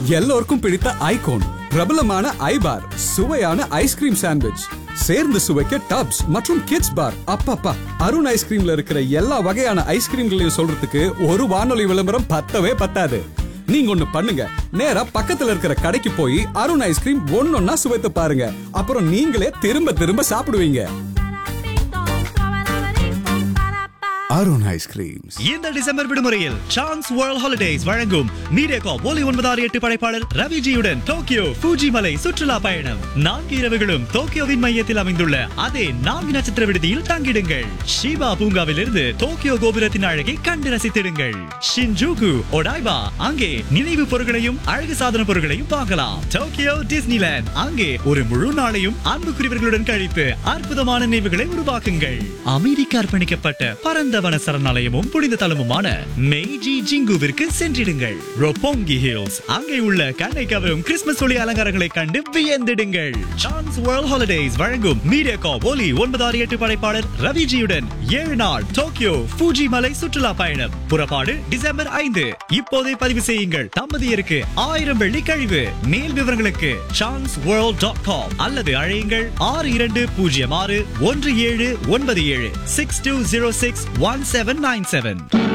எல்லோருக்கும் பிடித்த ஐகோன் பிரபலமான ஐபார் சுவையான ஐஸ்கிரீம் சாண்ட்விச் சேர்ந்து சுவைக்க டப்ஸ் மற்றும் கிட்ஸ் பார் அப்பப்பா அருண் ஐஸ்கிரீம்ல இருக்கிற எல்லா வகையான ஐஸ்கிரீம்களையும் சொல்றதுக்கு ஒரு வானொலி விளம்பரம் பத்தவே பத்தாது நீங்க ஒண்ணு பண்ணுங்க நேரா பக்கத்துல இருக்கிற கடைக்கு போய் அருண் ஐஸ்கிரீம் ஒன்னொன்னா சுவைத்து பாருங்க அப்புறம் நீங்களே திரும்ப திரும்ப சாப்பிடுவீங்க அருண் ஐஸ்கிரீம்ஸ் இந்த டிசம்பர் விடுமுறையில் சான்ஸ் வேர்ல்ட் ஹாலிடேஸ் வழங்கும் மீடியாகா ஒலி ஒன்பதாறு எட்டு படைப்பாளர் ரவிஜியுடன் டோக்கியோ ஃபூஜி மலை சுற்றுலா பயணம் நான்கு இரவுகளும் டோக்கியோவின் மையத்தில் அமைந்துள்ள அதே நான்கு நட்சத்திர விடுதியில் தங்கிடுங்கள் ஷிபா பூங்காவிலிருந்து டோக்கியோ கோபுரத்தின் அழகை கண்டு ரசித்திடுங்கள் ஷின்ஜூகு ஒடாய்பா அங்கே நினைவு பொருட்களையும் அழகு சாதன பொருட்களையும் பார்க்கலாம் டோக்கியோ டிஸ்னிலேண்ட் அங்கே ஒரு முழு நாளையும் அன்புக்குரியவர்களுடன் கழித்து அற்புதமான நினைவுகளை உருவாக்குங்கள் அமைதிக்கு அர்ப்பணிக்கப்பட்ட பரந்த வன சரணாலயமும் புனித தலமுமான மெய்ஜி ஜிங்குவிற்கு சென்றிடுங்கள் ரொப்போங்கி ஹில்ஸ் அங்கே உள்ள கண்ணை கவரும் கிறிஸ்துமஸ் ஒளி அலங்காரங்களை கண்டு வியந்திடுங்கள் சான்ஸ் வேர்ல்ட் ஹாலிடேஸ் வழங்கும் மீடியா கா ஒலி ஒன்பது ஆறு எட்டு படைப்பாளர் ரவிஜியுடன் ஏழு நாள் டோக்கியோ ஃபூஜி மலை சுற்றுலா பயணம் புறப்பாடு டிசம்பர் ஐந்து இப்போதே பதிவு செய்யுங்கள் தம்பதியருக்கு ஆயிரம் வெள்ளி கழிவு மேல் விவரங்களுக்கு சான்ஸ் வேர்ல்ட் டாட் காம் அல்லது அழையுங்கள் ஆறு இரண்டு பூஜ்ஜியம் ஆறு ஒன்று ஏழு ஒன்பது ஏழு six two zero six one seven nine seven